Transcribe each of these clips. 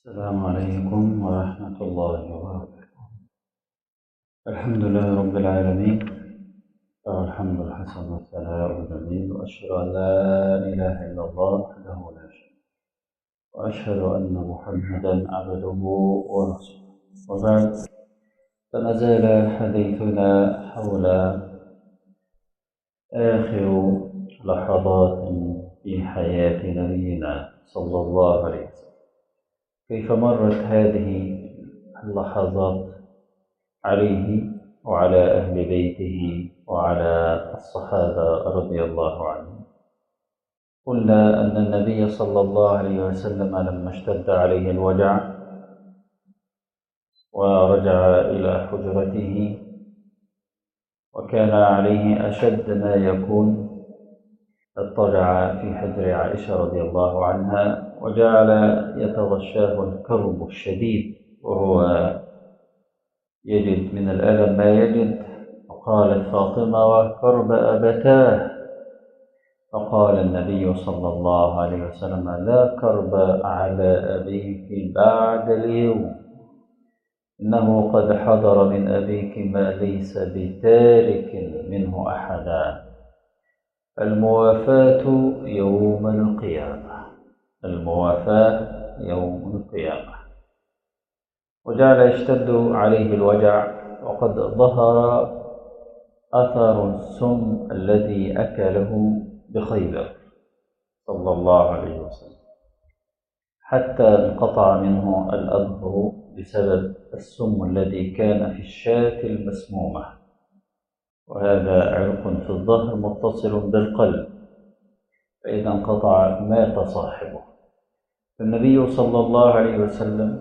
السلام عليكم ورحمة الله وبركاته الحمد لله رب العالمين له الحمد الحسن والثناء الجميل وأشهد أن لا إله إلا الله وحده لا شريك له وأشهد أن محمدا عبده ورسوله وبعد فما زال حديثنا حول آخر لحظات في حياة نبينا صلى الله عليه وسلم كيف مرت هذه اللحظات عليه وعلى أهل بيته وعلى الصحابة رضي الله عنهم قلنا أن النبي صلى الله عليه وسلم لما اشتد عليه الوجع ورجع إلى حجرته وكان عليه أشد ما يكون اضطجع في حجر عائشة رضي الله عنها وجعل يتغشاه الكرب الشديد وهو يجد من الألم ما يجد وقالت فاطمة وكرب أبتاه فقال النبي صلى الله عليه وسلم لا كرب على أبيك بعد اليوم إنه قد حضر من أبيك ما ليس بتارك منه أحدا الموافاة يوم القيامة الموافاة يوم القيامة وجعل يشتد عليه الوجع وقد ظهر أثر السم الذي أكله بخيبر صلى الله عليه وسلم حتى انقطع منه الأظهر بسبب السم الذي كان في الشاة المسمومة وهذا عرق في الظهر متصل بالقلب فإذا انقطع مات صاحبه النبي صلى الله عليه وسلم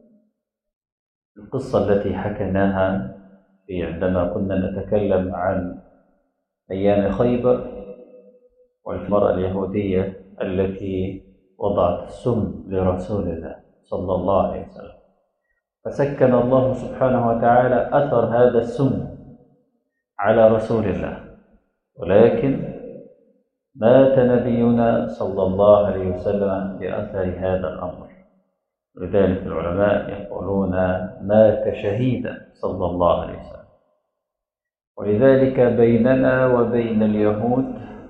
القصة التي حكيناها في عندما كنا نتكلم عن أيام خيبر والمرأة اليهودية التي وضعت السم لرسول الله صلى الله عليه وسلم فسكن الله سبحانه وتعالى أثر هذا السم على رسول الله ولكن مات نبينا صلى الله عليه وسلم بأثر هذا الأمر لذلك العلماء يقولون مات شهيدا صلى الله عليه وسلم ولذلك بيننا وبين اليهود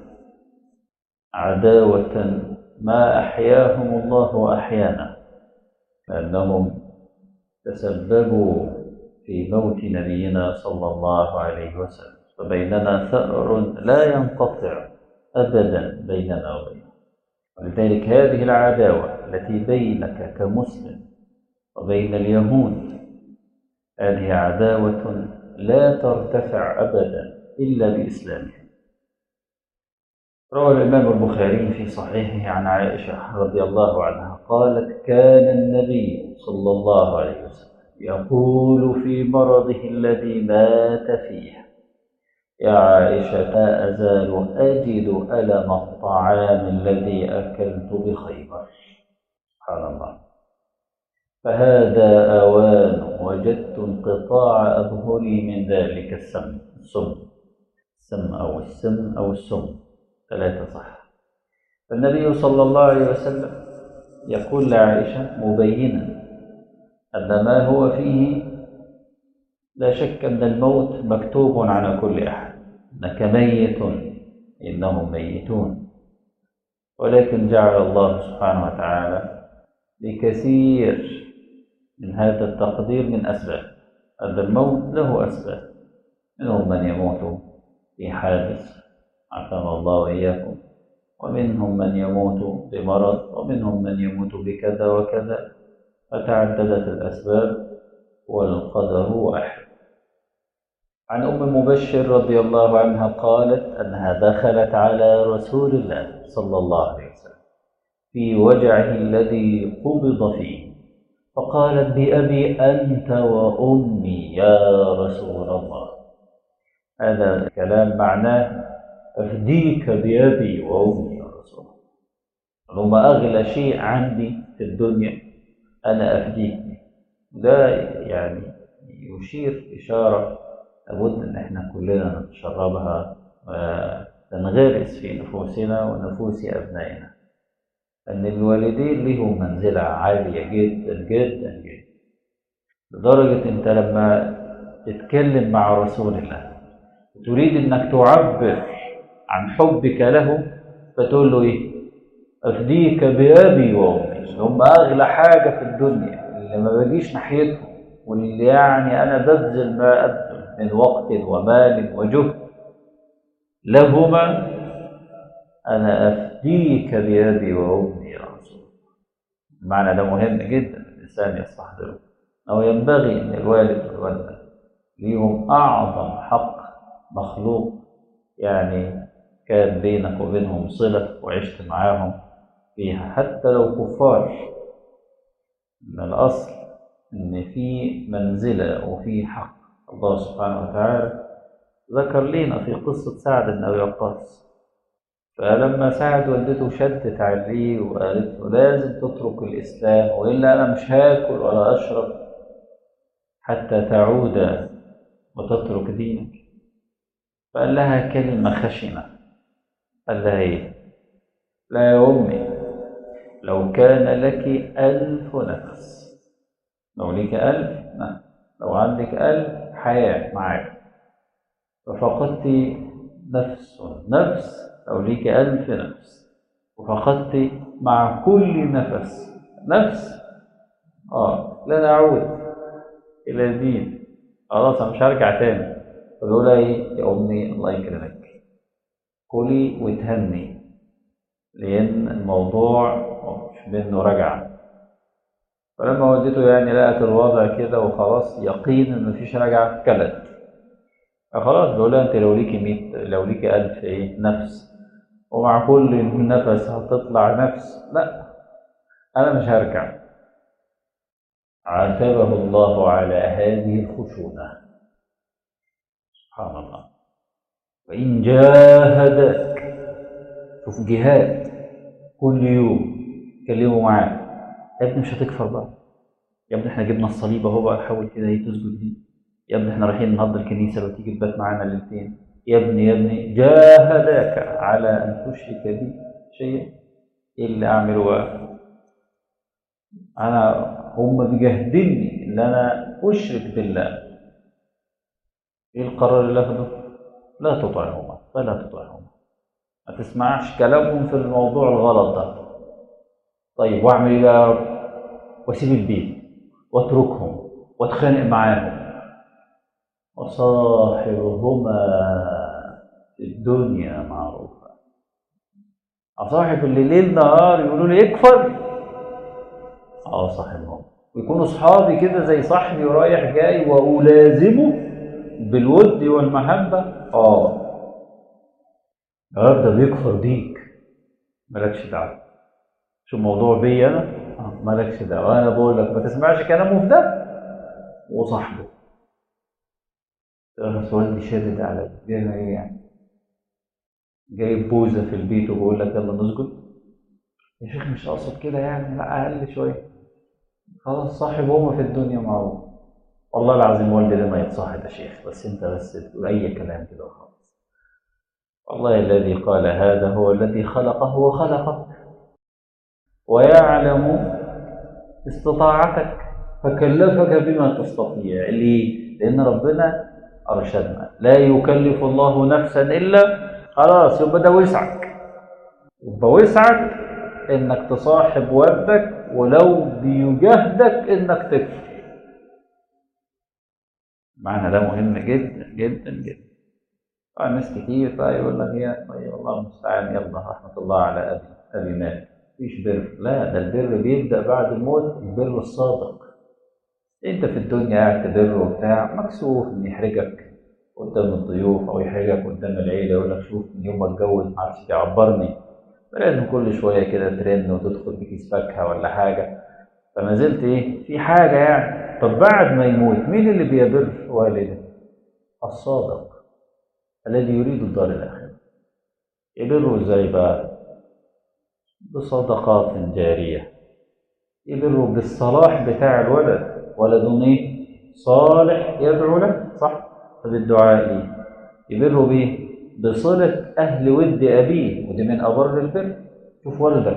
عداوة ما أحياهم الله وأحيانا لأنهم تسببوا في موت نبينا صلى الله عليه وسلم فبيننا ثأر لا ينقطع أبدا بيننا وبينه ولذلك هذه العداوة التي بينك كمسلم وبين اليهود هذه عداوة لا ترتفع أبدا إلا بإسلامهم روى الإمام البخاري في صحيحه عن عائشة رضي الله عنها قالت كان النبي صلى الله عليه وسلم يقول في مرضه الذي مات فيه يا عائشة ما أزال أجد ألم الطعام الذي أكلت بخيبر سبحان الله فهذا أوان وجدت انقطاع أظهري من ذلك السم السم السم أو السم أو السم ثلاثة صح فالنبي صلى الله عليه وسلم يقول لعائشة مبينا أن ما هو فيه لا شك أن الموت مكتوب على كل أحد إنك ميت إنهم ميتون ولكن جعل الله سبحانه وتعالى لكثير من هذا التقدير من أسباب هذا الموت له أسباب منهم من يموت في حادث عافانا الله وإياكم ومنهم من يموت بمرض ومنهم من يموت بكذا وكذا فتعددت الأسباب والقدر واحد عن أم مبشر رضي الله عنها قالت أنها دخلت على رسول الله صلى الله عليه وسلم في وجعه الذي قبض فيه فقالت بأبي أنت وأمي يا رسول الله هذا الكلام معناه أفديك بأبي وأمي يا رسول الله لما أغلى شيء عندي في الدنيا أنا أفديك ده يعني يشير إشارة لابد ان احنا كلنا نتشربها وننغرس في نفوسنا ونفوس ابنائنا أن الوالدين لهم منزلة عالية جدا جدا جدا لدرجة أنت لما تتكلم مع رسول الله تريد أنك تعبر عن حبك له فتقول له إيه؟ أفديك بأبي وأمي هم أغلى حاجة في الدنيا اللي ما بجيش ناحيتهم واللي يعني أنا ببذل ما أبذل من وقت ومال وجهد لهما أنا أفديك بأبي وأمي يا رسول المعنى ده مهم جدا الإنسان يستحضره أو ينبغي أن الوالد والوالدة ليهم أعظم حق مخلوق يعني كان بينك وبينهم صلة وعشت معاهم فيها حتى لو كفار من الأصل إن في منزلة وفي حق الله سبحانه وتعالى ذكر لنا في قصة سعد بن أبي وقاص فلما سعد والدته شدت عليه وقالت له لازم تترك الإسلام وإلا أنا مش هاكل ولا أشرب حتى تعود وتترك دينك فقال لها كلمة خشنة قال لها إيه؟ لا يا أمي لو كان لك ألف نفس لو ليك ألف نعم لو عندك ألف حياة معاك ففقدت نفس نفس لو ليك ألف نفس وفقدت مع كل نفس نفس آه لن أعود إلى الدين خلاص أنا مش هرجع تاني فبيقول إيه يا أمي الله يكرمك كلي وتهني لأن الموضوع مش منه رجعة فلما والدته يعني لقت الوضع كده وخلاص يقين إن مفيش رجعة كلت فخلاص بيقول لها أنت لو ليكي 100 لو ليكي 1000 إيه نفس ومع كل نفس هتطلع نفس لا أنا مش هرجع عاتبه الله على هذه الخشونة سبحان الله وإن جاهدك شوف جهاد كل يوم كلمه معاه يا ابني مش هتكفر بقى يا ابني احنا جبنا الصليب اهو بقى حاول كده ايه تسجد دي يا ابني احنا رايحين النهارده الكنيسه لو تيجي تبات معانا ليلتين يا ابني يا ابني جاهداك على ان تشرك بي شيئا ايه اللي اعمله بقى انا هم بيجهدني ان انا اشرك بالله ايه القرار اللي اخده لا تطعهما فلا تطعهما ما تسمعش كلامهم في الموضوع الغلط ده طيب واعمل ايه بقى واسيب البيت واتركهم واتخانق معاهم وصاحبهما في الدنيا معروفة أصاحب اللي ليل نهار يقولوا لي اكفر اه صاحبهم ويكونوا صحابي كده زي صاحبي ورايح جاي وألازمه بالود والمحبة اه ده بيكفر بيك مالكش دعوة شو الموضوع بي انا آه مالكش دعوة انا بقول لك ما تسمعش كلامه في ده وصاحبه بس والدي شدد عليا بيعمل ايه يعني جايب بوزة في البيت وبقول لك يلا نسجد يا شيخ مش اقصد كده يعني لا اقل شوية خلاص صاحب هما في الدنيا معروف والله العظيم والدي ده ما يتصاحب يا شيخ بس انت بس تقول اي كلام كده وخلاص والله الذي قال هذا هو الذي خلقه وخلقك ويعلم استطاعتك فكلفك بما تستطيع ليه؟ لأن ربنا أرشدنا لا يكلف الله نفسا إلا خلاص يبقى ده وسعك يبقى وسعك إنك تصاحب والدك ولو بيجهدك إنك تكفر معنى ده مهم جدا جدا جدا طبعا ناس كتير بقى يقول لك يا طيب الله المستعان يلا رحمة الله على أبي أبي مات مفيش بر لا ده البر بيبدأ بعد الموت البر الصادق انت في الدنيا قاعد تبر وبتاع مكسوف ان يحرجك قدام الضيوف او يحرجك قدام العيله يقول لك شوف من يوم ما اتجوز ما عادش يعبرني فلازم كل شويه كده ترن وتدخل بكيس فاكهه ولا حاجه فما زلت ايه في حاجه يعني طب بعد ما يموت مين اللي بيبر والده الصادق الذي يريد الدار الاخره يبره ازاي بقى بصدقات جاريه يبره بالصلاح بتاع الولد ولد ايه صالح يدعو له صح فبالدعاء ليه يبر بيه بصلة أهل ود أبيه ودي من أبر البر شوف ولدك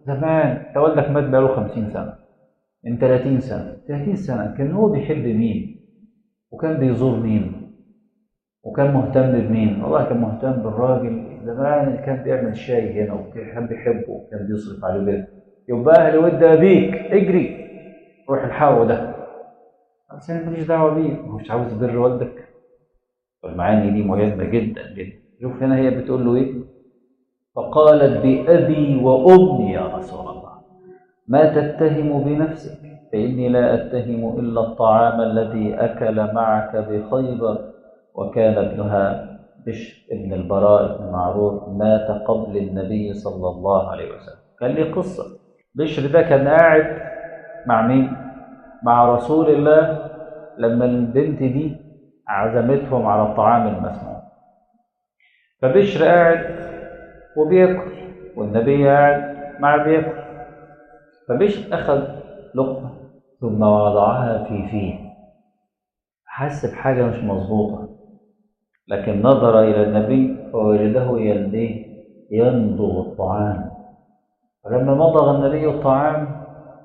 زمان انت والدك مات بقاله 50 سنه من 30 سنه 30 سنه كان هو بيحب مين وكان بيزور مين وكان مهتم بمين والله كان مهتم بالراجل زمان اللي كان بيعمل شاي هنا وكان بيحبه وكان بيصرف عليه بيت يبقى اهل ود ابيك اجري روح الحقه ده بس انا ماليش دعوه بيه مش عاوز بر والدك المعاني دي مهمه جدا جدا شوف هنا هي بتقول له ايه فقالت بأبي وأمي يا رسول الله ما تتهم بنفسك فإني لا أتهم إلا الطعام الذي أكل معك بخيبر وكان ابنها بشر ابن البراء بن معروف مات قبل النبي صلى الله عليه وسلم كان لي قصة بشر ده كان قاعد مع مين؟ مع رسول الله لما البنت دي عزمتهم على الطعام المسموم فبشر قاعد وبياكل والنبي قاعد مع بياكل فبشر أخذ لقمة ثم وضعها في فيه حس بحاجة مش مظبوطة لكن نظر إلى النبي فوجده يلديه يمضغ الطعام فلما مضغ النبي الطعام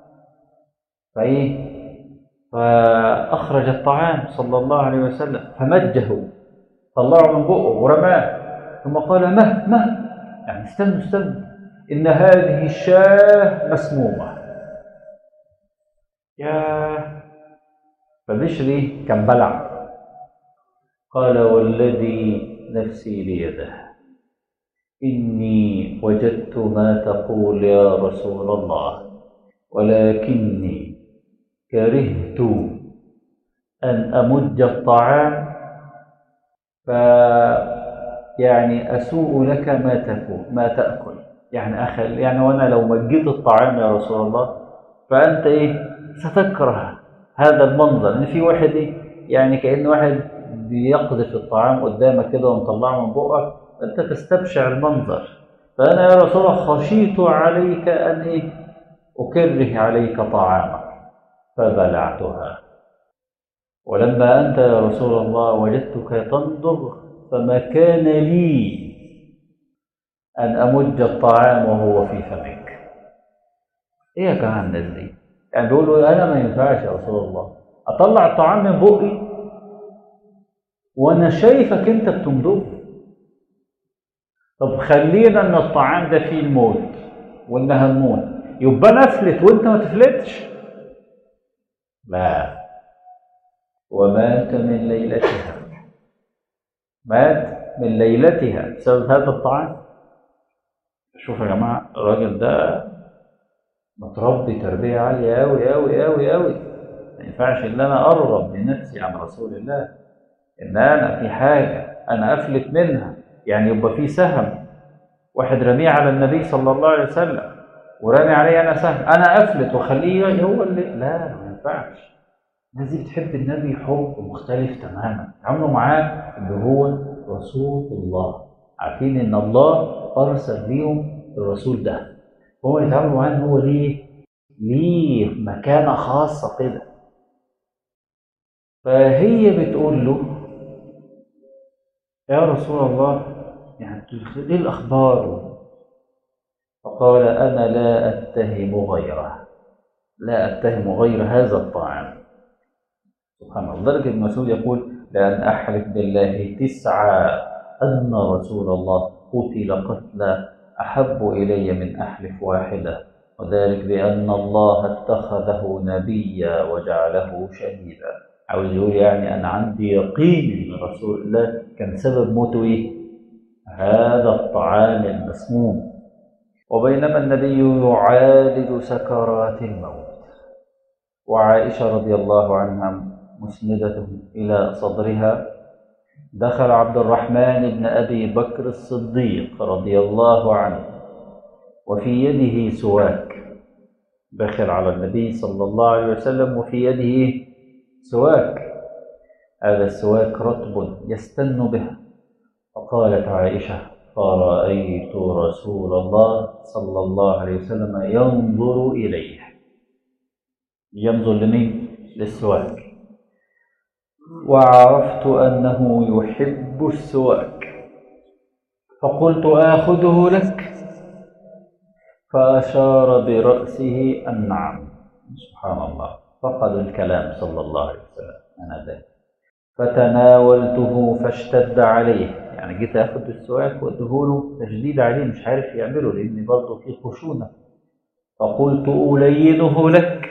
فإيه فأخرج الطعام صلى الله عليه وسلم فمجه طلعه من بقه ورماه ثم قال مه مه يعني استنوا استنوا إن هذه الشاة مسمومة يا فبشري كان بلع قال والذي نفسي بيده إني وجدت ما تقول يا رسول الله ولكني كرهت أن أمج الطعام ف يعني أسوء لك ما تكون ما تأكل يعني أخل يعني وأنا لو مجيت الطعام يا رسول الله فأنت إيه ستكره هذا المنظر إن في واحد إيه يعني كأن واحد بيقذف الطعام قدامك كده ومطلعه من بقك أنت تستبشع المنظر فأنا يا رسول الله خشيت عليك أن إيه أكره عليك طعامك فبلعتها ولما أنت يا رسول الله وجدتك تنضغ فما كان لي أن أمج الطعام وهو في فمك إيه يا جماعة الناس دي؟ يعني بيقولوا أنا ما ينفعش يا رسول الله أطلع الطعام من بقي وأنا شايفك أنت بتمضغه طب خلينا إن الطعام ده فيه الموت وإن هنموت يبقى أنا أفلت وأنت ما تفلتش لا ومات من ليلتها مات من ليلتها بسبب هذا الطعام شوف يا جماعة الراجل ده متربي تربية عالية أوي أوي أوي أوي ما ينفعش إن أنا أرغب بنفسي عن رسول الله إن أنا في حاجة أنا أفلت منها يعني يبقى في سهم واحد رميه على النبي صلى الله عليه وسلم ورامي عليه أنا سهم أنا أفلت وأخليه هو اللي لا ما ينفعش الناس دي بتحب النبي حب مختلف تماما تعاملوا معاه اللي هو رسول الله عارفين ان الله ارسل ليهم الرسول ده هو يتعاملوا معاه ان هو ليه ليه مكانه خاصه كده فهي بتقول له يا رسول الله يعني ايه الاخبار فقال انا لا اتهم غيره لا اتهم غير هذا الطعام سبحان الله لدرجة ابن مسعود يقول لأن أحلف بالله تسعى أن رسول الله قتل قتلا أحب إلي من أحلف واحدة وذلك بأن الله اتخذه نبيا وجعله شهيدا عاوز يقول يعني أنا عندي يقين ان رسول الله كان سبب موته إيه؟ هذا الطعام المسموم وبينما النبي يعالج سكرات الموت وعائشة رضي الله عنها مسندة إلى صدرها دخل عبد الرحمن بن أبي بكر الصديق رضي الله عنه وفي يده سواك دخل على النبي صلى الله عليه وسلم وفي يده سواك هذا السواك رطب يستن به فقالت عائشة فرأيت رسول الله صلى الله عليه وسلم ينظر إليه ينظر لمين؟ للسواك وعرفت أنه يحب السواك فقلت آخذه لك فأشار برأسه أن نعم سبحان الله فقد الكلام صلى الله عليه وسلم أنا ذلك فتناولته فاشتد عليه يعني جيت اخد السواك واديهوله تشديد عليه مش عارف يعمله لان برضه في خشونه فقلت ألينه لك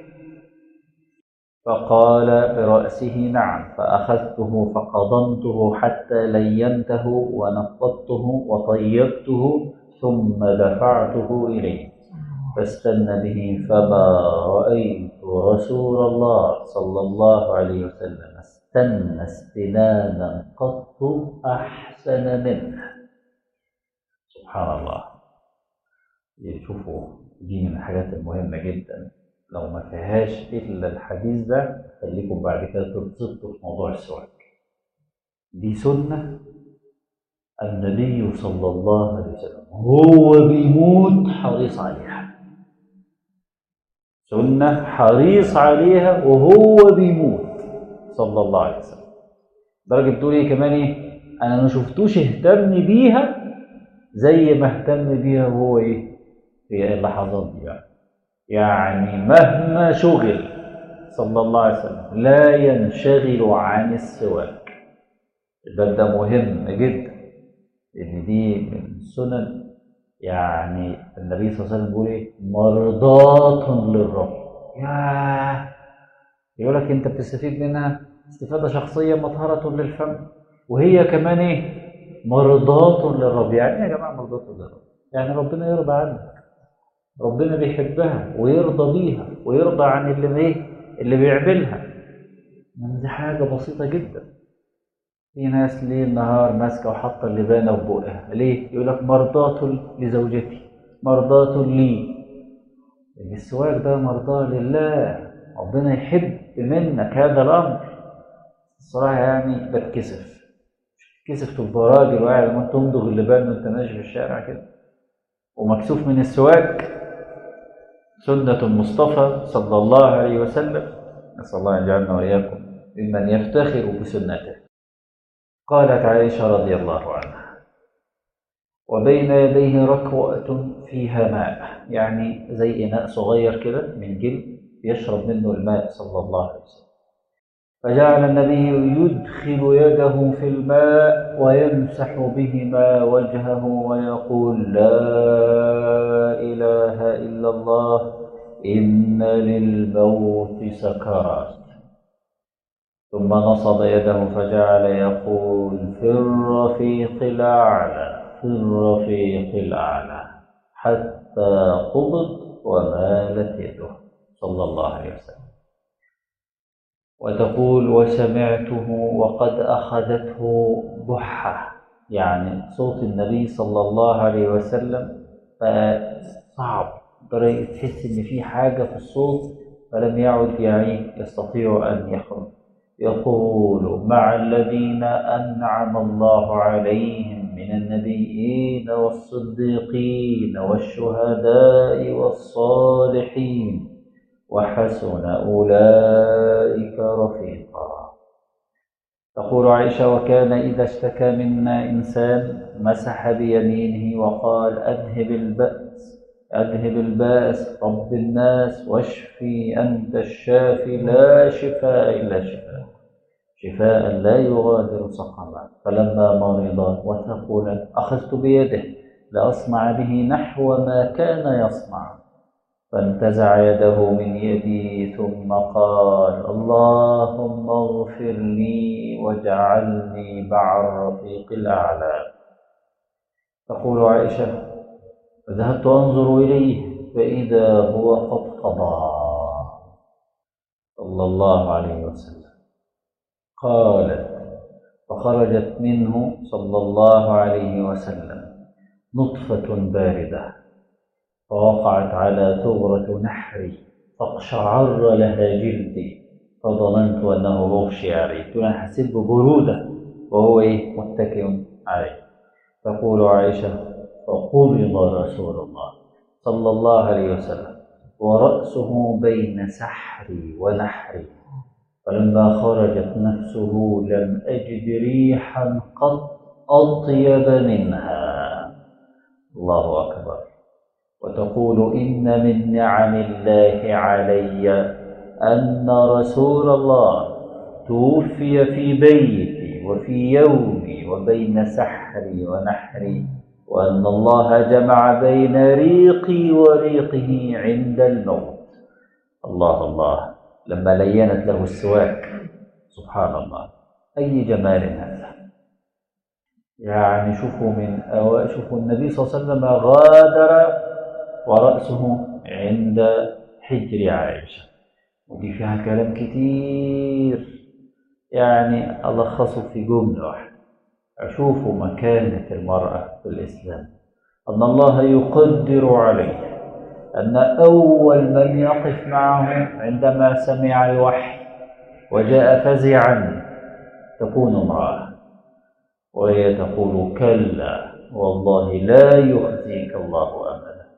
فقال برأسه نعم فأخذته فقضمته حتى لينته ونفضته وطيبته ثم دفعته إليه فاستنى به فما رأيت رسول الله صلى الله عليه وسلم استنى استنانا قط أحسن منه سبحان الله شوفوا دي من الحاجات المهمة جدا لو ما فيهاش إلا الحديث ده خليكم بعد كده تتبسطوا في موضوع السواك دي سنة النبي صلى الله عليه وسلم هو بيموت حريص عليها سنة حريص عليها وهو بيموت صلى الله عليه وسلم درجة بتقول ايه كمان ايه انا ما شفتوش اهتم بيها زي ما اهتم بيها وهو ايه في اللحظات دي يعني يعني مهما شغل صلى الله عليه وسلم لا ينشغل عن السواك الباب ده مهم جدا ان دي من السنن يعني النبي صلى الله عليه وسلم بيقول ايه مرضاة للرب ياه يقول لك انت بتستفيد منها استفادة شخصية مطهرة للفم وهي كمان ايه مرضاة للرب يعني ايه يا جماعة مرضاة للرب يعني ربنا يرضى عنك ربنا بيحبها ويرضى بيها ويرضى عن اللي ايه اللي بيعملها يعني دي حاجة بسيطة جدا في ناس ليل نهار ماسكة وحاطة اللبانة في بقها ليه؟ يقول لك مرضاة لزوجتي مرضاة لي السواك ده مرضاة لله ربنا يحب منك هذا الأمر الصراحة يعني بتكسف كسف تبقى راجل وقاعد ما تمضغ اللبان وانت ماشي في الشارع كده ومكسوف من السواك سنة المصطفى صلى الله عليه وسلم نسأل الله أن يجعلنا وإياكم ممن يفتخر بسنته قالت عائشة رضي الله عنها وبين يديه ركوة فيها ماء يعني زي إناء صغير كده من جلد يشرب منه الماء صلى الله عليه وسلم فجعل النبي يدخل يده في الماء ويمسح بهما وجهه ويقول لا إله إلا الله إن للموت سكرات ثم نصب يده فجعل يقول في الرفيق الأعلى في الرفيق الأعلى حتى قبض ومالت يده صلى الله عليه وسلم وتقول وسمعته وقد أخذته بحة يعني صوت النبي صلى الله عليه وسلم صعب درجة تحس إن في حاجة في الصوت فلم يعد يعني يستطيع أن يخرج يقول مع الذين أنعم الله عليهم من النبيين والصديقين والشهداء والصالحين وحسن أولئك رفيقا تقول عائشة وكان إذا اشتكى منا إنسان مسح بيمينه وقال أذهب البأس أذهب الباس رب الناس واشفي أنت الشافي لا شفاء إلا شفاء شفاء لا يغادر سقما فلما مرض وثقل أخذت بيده لأصنع به نحو ما كان يصنع فانتزع يده من يدي ثم قال اللهم اغفر لي واجعلني مع الرفيق الأعلى تقول عائشة فذهبت أنظر إليه فإذا هو قد قضى صلى الله عليه وسلم قالت فخرجت منه صلى الله عليه وسلم نطفة باردة فوقعت على ثغرة نحري فاقشعر لها جلدي فظننت أنه مغشي عليه أنا حسيت ببرودة وهو إيه متكئ عليه تقول عائشة فقبض رسول الله صلى الله عليه وسلم ورأسه بين سحري ونحري فلما خرجت نفسه لم أجد ريحا قط أطيب منها الله أكبر وتقول إن من نعم الله علي أن رسول الله توفي في بيتي وفي يومي وبين سحري ونحري وأن الله جمع بين ريقي وريقه عند الموت الله الله لما لينت له السواك سبحان الله أي جمال هذا يعني شوفوا من أو شوفوا النبي صلى الله عليه وسلم غادر ورأسه عند حجر عائشة ودي فيها كلام كتير يعني ألخصه في جملة واحدة أشوفوا مكانة المرأة في الإسلام أن الله يقدر عليه أن أول من يقف معه عندما سمع الوحي وجاء فزعا تكون امرأة وهي تقول كلا والله لا يخزيك الله أبدا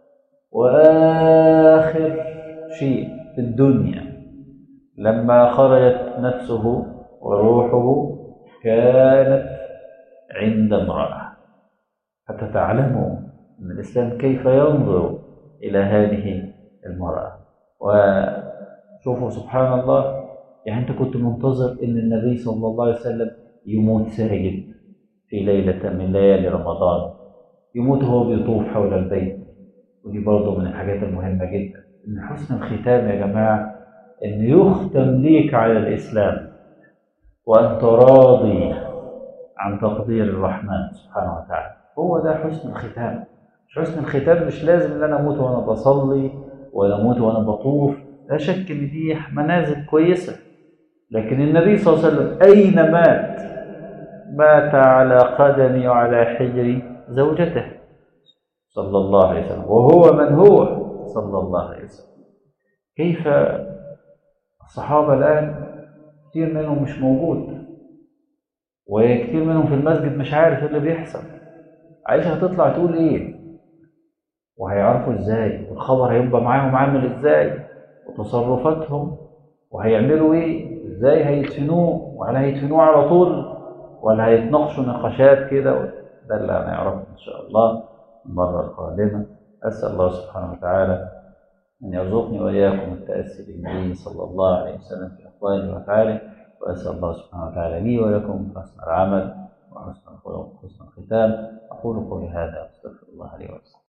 وآخر شيء في الدنيا لما خرجت نفسه وروحه كانت عند امرأة حتى تعلموا أن الإسلام كيف ينظر إلى هذه المرأة وشوفوا سبحان الله يعني أنت كنت منتظر أن النبي صلى الله عليه وسلم يموت ساجد في ليلة من ليالي رمضان يموت وهو بيطوف حول البيت ودي برضه من الحاجات المهمة جدا إن حسن الختام يا جماعة إن يختم ليك على الإسلام وأنت راضي عن تقدير الرحمن سبحانه وتعالى هو ده حسن الختام مش حسن الختام مش لازم ان انا اموت وانا بصلي ولا اموت وانا بطوف لا شك ان دي منازل كويسه لكن النبي صلى الله عليه وسلم اين مات مات على قدمي وعلى حجر زوجته صلى الله عليه وسلم وهو من هو صلى الله عليه وسلم كيف الصحابه الان كتير منهم مش موجود وكتير منهم في المسجد مش عارف اللي بيحصل عائشة هتطلع تقول ايه وهيعرفوا ازاي والخبر هيبقى معاهم عامل ازاي وتصرفاتهم وهيعملوا ايه ازاي هيدفنوه وهل هيدفنوه على طول ولا هيتناقشوا نقاشات كده ده اللي هنعرفه ان شاء الله المرة القادمة أسأل الله سبحانه وتعالى أن يرزقني وإياكم التأسي بالنبي صلى الله عليه وسلم في أقواله وأفعاله وأسأل الله سبحانه وتعالى لي ولكم حسن العمل وحسن الخلق وحسن الختام أقول قولي هذا وأستغفر الله لي ولكم